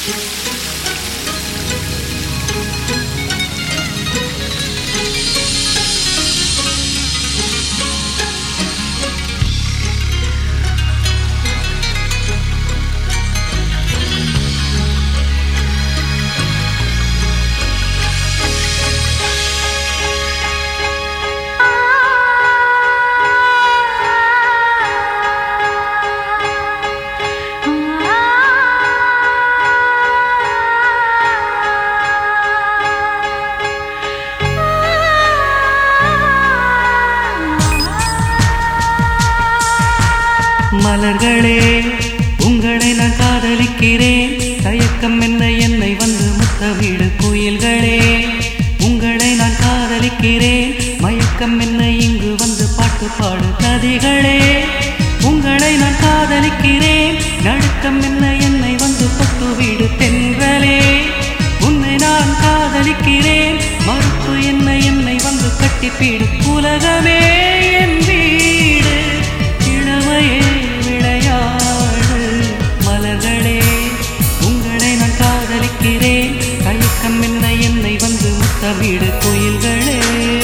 மலர்களே உங்களை நான் காதலிக்கிறேன் தயக்கம் என்ன என்னை வந்து முத்தமிடு குயில்களே உங்களை நான் காதலிக்கிறேன் மயக்கம் என்ன இங்கு வந்து பாட்டு பாடு நதிகளே உங்களை நான் காதலிக்கிறேன் நடுக்கம் என்ன என்னை வந்து தொட்டு வீடு தென்றலே உன்னை நான் காதலிக்கிறேன் மறுப்பு என்ன என்னை வந்து கட்டிப்பீடு உலகமே என் வீடு இளமையே விளையாடு மலர்களே உங்களை நான் காதலிக்கிறேன் தயக்கம் என்ன என்னை வந்து முத்தமிடு கோயில்களே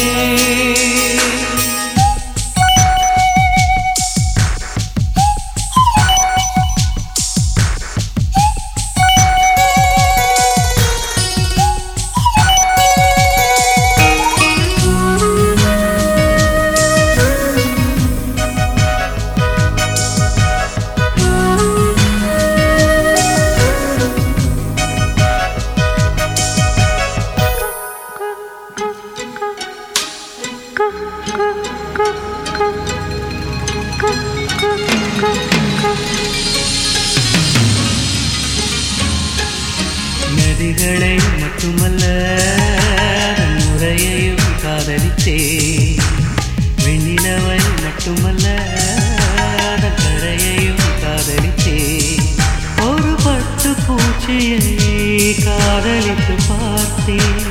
நதிகளை மட்டுமல்ல அதன் முறையையும் காதலித்தே வெண்ணிலவை மட்டுமல்ல அதன் கரையையும் காதலித்தே ஒரு பட்டு பூச்சியை காதலித்து பார்த்தேன்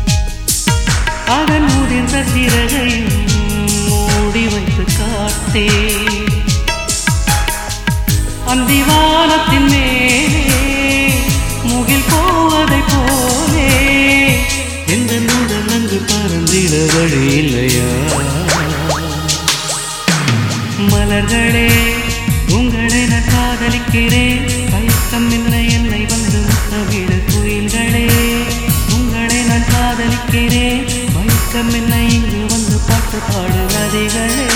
அதன் முதிர்ந்த சிறகையும் மூடி வைத்து காத்தேன் அந்திவானத்தின் மேலே முகில் போவதை போலே எந்த நூடல் அங்கு பறந்திட வழி இல்லையா மலர்களே உங்களை நான் காதலிக்கிறேன் தயக்கம் என்ன என்னை வந்து முத்தமிட குயில்களே உங்களை நான் காதலிக்கிறேன் மயக்கம் என்ன இங்கு வந்து பாட்டு பாடு நதிகளே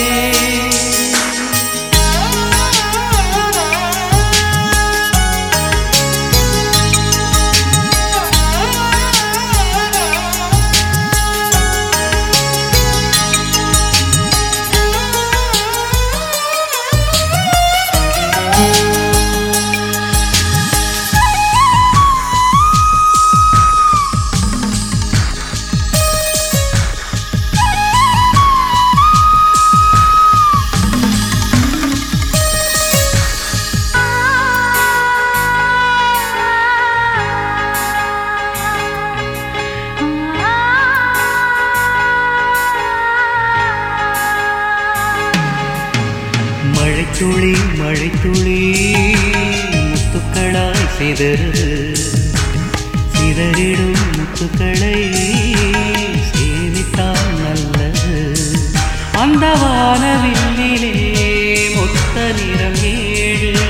மழைத்துளி மழைத்துளி முத்துக்களாய் சிதறு சிதறிடும் முத்துக்களை சேமித்தால் நல்லது அந்த வானவில்லிலே மொத்த நிறம் ஏழு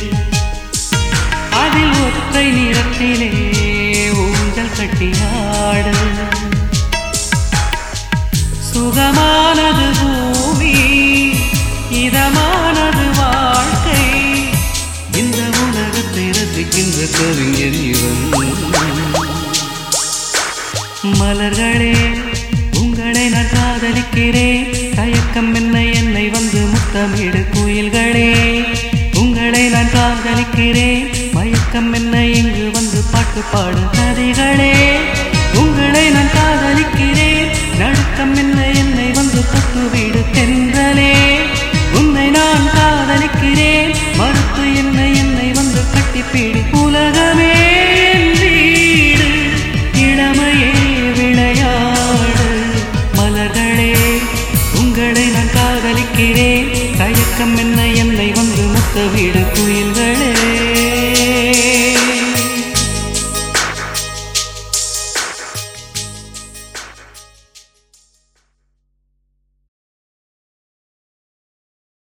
அதில் ஒற்றை நிறத்திலே ஊஞ்சல் கட்டியாடு சுகமானது பூமி இதமானது வாழ்க்கை இந்த உலகத்தை ரசிக்கின்ற கவிஞர் இவன் மலர்களே உங்களை நான் காதலிக்கிறேன் தயக்கம் என்ன என்னை வந்து முத்தமிடு குயில்களே உங்களை நான் காதலிக்கிறேன் மயக்கம் என்ன இங்கு வந்து பாட்டு பாடு நதிகளே உங்களை நான் காதலிக்கிறேன் நடுக்கம் என்ன என்னை வந்து தொட்டு வீடு தென்றலே உன்னை நான் காதலிக்கிறேன் மறுத்து என்ன என்னை வந்து கட்டிப்பீடு உலகமே என் வீடு இளமையே விளையாடு மலர்களே உங்களை நான் காதலிக்கிறேன் தயக்கம் என்ன என்னை வந்து முத்த வீடு குயில்